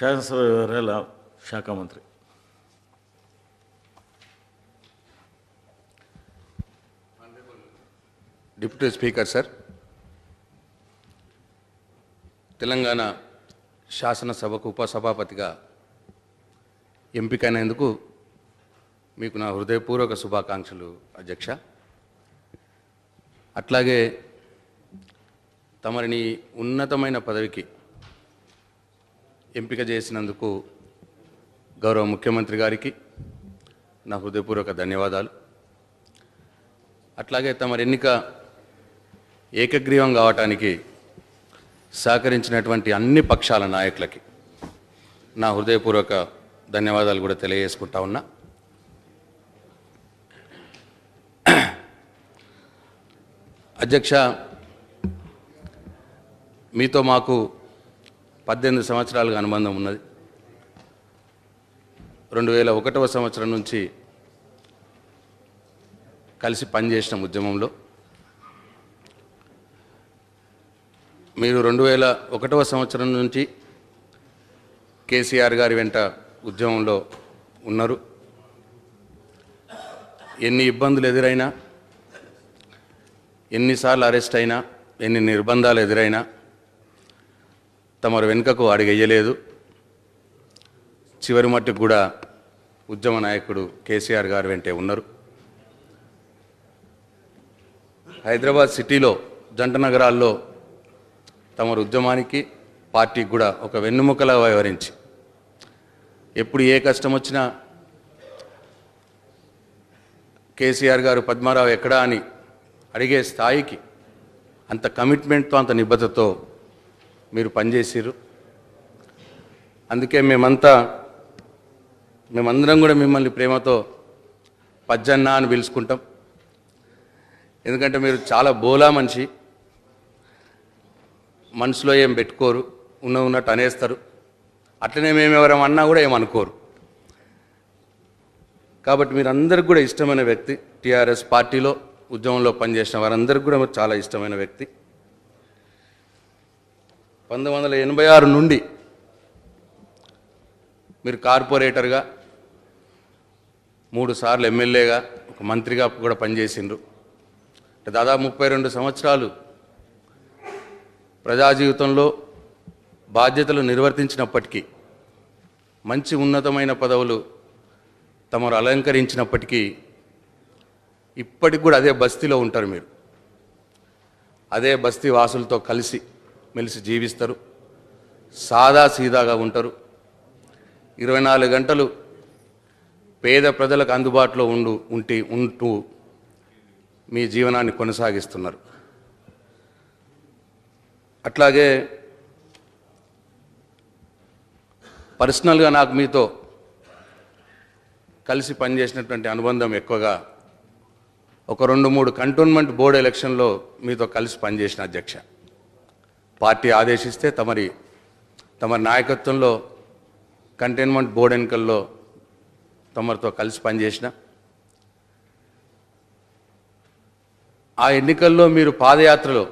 శాసనసభ వ్యవహారాల శాఖ మంత్రి డిప్యూటీ స్పీకర్ సార్ తెలంగాణ శాసనసభకు ఉపసభాపతిగా ఎంపికైనందుకు మీకు నా హృదయపూర్వక శుభాకాంక్షలు అధ్యక్ష అట్లాగే తమరిని ఉన్నతమైన పదవికి ఎంపిక చేసినందుకు గౌరవ ముఖ్యమంత్రి గారికి నా హృదయపూర్వక ధన్యవాదాలు అట్లాగే తమరి ఎన్నిక ఏకగ్రీవం కావటానికి సహకరించినటువంటి అన్ని పక్షాల నాయకులకి నా హృదయపూర్వక ధన్యవాదాలు కూడా తెలియజేసుకుంటా ఉన్నా అధ్యక్ష మీతో మాకు పద్దెనిమిది సంవత్సరాలుగా అనుబంధం ఉన్నది రెండు వేల ఒకటవ సంవత్సరం నుంచి కలిసి పనిచేసిన ఉద్యమంలో మీరు రెండు వేల ఒకటవ సంవత్సరం నుంచి కేసీఆర్ గారి వెంట ఉద్యమంలో ఉన్నారు ఎన్ని ఇబ్బందులు ఎదురైనా ఎన్నిసార్లు అరెస్ట్ అయినా ఎన్ని నిర్బంధాలు ఎదురైనా తమరు వెనుకకు అడిగేయలేదు చివరి మట్టుకు కూడా ఉద్యమ నాయకుడు కేసీఆర్ గారు వెంటే ఉన్నారు హైదరాబాద్ సిటీలో జంట నగరాల్లో తమ ఉద్యమానికి పార్టీకి కూడా ఒక వెన్నుముకలా వ్యవహరించి ఎప్పుడు ఏ కష్టం వచ్చినా కేసీఆర్ గారు పద్మారావు ఎక్కడా అని అడిగే స్థాయికి అంత కమిట్మెంట్తో అంత నిబద్ధతతో మీరు పనిచేసిర్రు అందుకే మేమంతా మేమందరం కూడా మిమ్మల్ని ప్రేమతో పజ్జన్న అని పిలుచుకుంటాం ఎందుకంటే మీరు చాలా బోలా మనిషి మనసులో ఏం పెట్టుకోరు ఉన్న ఉన్నట్టు అనేస్తారు అట్లనే మేము ఎవరం అన్నా కూడా ఏమనుకోరు కాబట్టి మీరు అందరికి కూడా ఇష్టమైన వ్యక్తి టీఆర్ఎస్ పార్టీలో ఉద్యమంలో పనిచేసిన వారందరికీ కూడా మీరు చాలా ఇష్టమైన వ్యక్తి పంతొమ్మిది వందల ఎనభై ఆరు నుండి మీరు కార్పొరేటర్గా మూడు సార్లు ఎమ్మెల్యేగా ఒక మంత్రిగా కూడా పనిచేసిండ్రు అంటే దాదాపు ముప్పై రెండు సంవత్సరాలు ప్రజా జీవితంలో బాధ్యతలు నిర్వర్తించినప్పటికీ మంచి ఉన్నతమైన పదవులు తమరు అలంకరించినప్పటికీ ఇప్పటికి కూడా అదే బస్తీలో ఉంటారు మీరు అదే బస్తీ వాసులతో కలిసి మెలిసి జీవిస్తారు సాదా సీదాగా ఉంటారు ఇరవై నాలుగు గంటలు పేద ప్రజలకు అందుబాటులో ఉండు ఉంటి ఉంటూ మీ జీవనాన్ని కొనసాగిస్తున్నారు అట్లాగే పర్సనల్గా నాకు మీతో కలిసి పనిచేసినటువంటి అనుబంధం ఎక్కువగా ఒక రెండు మూడు కంటోన్మెంట్ బోర్డు ఎలక్షన్లో మీతో కలిసి పనిచేసిన అధ్యక్ష పార్టీ ఆదేశిస్తే తమరి తమరి నాయకత్వంలో కంటైన్మెంట్ బోర్డు ఎన్నికల్లో తమరితో కలిసి పనిచేసిన ఆ ఎన్నికల్లో మీరు పాదయాత్రలో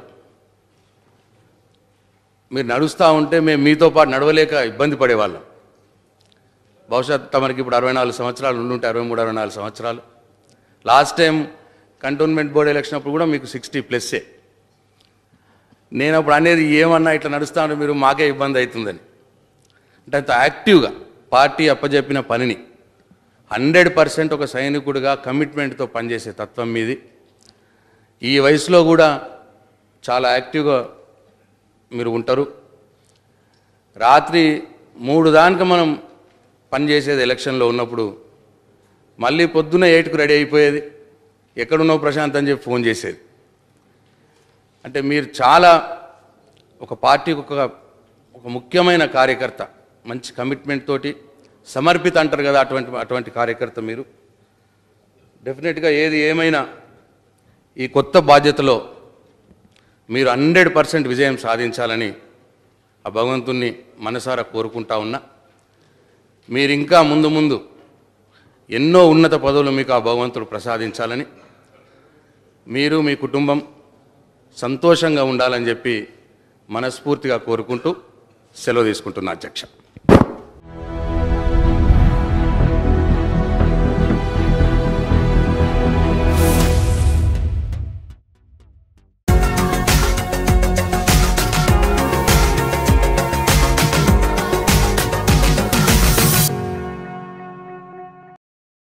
మీరు నడుస్తూ ఉంటే మేము మీతో పాటు నడవలేక ఇబ్బంది పడేవాళ్ళం బహుశా తమరికి ఇప్పుడు అరవై నాలుగు సంవత్సరాలు ఉండుంటే అరవై మూడు అరవై నాలుగు సంవత్సరాలు last time cantonment board election అప్పుడు కూడా మీకు సిక్స్టీ ప్లస్సే నేను అప్పుడు అనేది ఏమన్నా ఇట్లా నడుస్తా ఉంటే మీరు మాకే ఇబ్బంది అవుతుందని అంటే అంత యాక్టివ్గా పార్టీ అప్పజెప్పిన పనిని హండ్రెడ్ పర్సెంట్ ఒక సైనికుడిగా కమిట్మెంట్తో పనిచేసే తత్వం మీది ఈ వయసులో కూడా చాలా యాక్టివ్గా మీరు ఉంటారు రాత్రి మూడు దానికి మనం పనిచేసేది ఎలక్షన్లో ఉన్నప్పుడు మళ్ళీ పొద్దున్న ఎయిట్కు రెడీ అయిపోయేది ఎక్కడున్నావు ప్రశాంత్ అని చెప్పి ఫోన్ చేసేది అంటే మీరు చాలా ఒక పార్టీకి ఒక ఒక ముఖ్యమైన కార్యకర్త మంచి కమిట్మెంట్ తోటి సమర్పిత అంటారు కదా అటువంటి అటువంటి కార్యకర్త మీరు డెఫినెట్గా ఏది ఏమైనా ఈ కొత్త బాధ్యతలో మీరు హండ్రెడ్ పర్సెంట్ విజయం సాధించాలని ఆ భగవంతుణ్ణి మనసారా కోరుకుంటా ఉన్నా మీరు ఇంకా ముందు ముందు ఎన్నో ఉన్నత పదవులు మీకు ఆ భగవంతుడు ప్రసాదించాలని మీరు మీ కుటుంబం సంతోషంగా ఉండాలని చెప్పి మనస్ఫూర్తిగా కోరుకుంటూ సెలవు తీసుకుంటున్నా అధ్యక్ష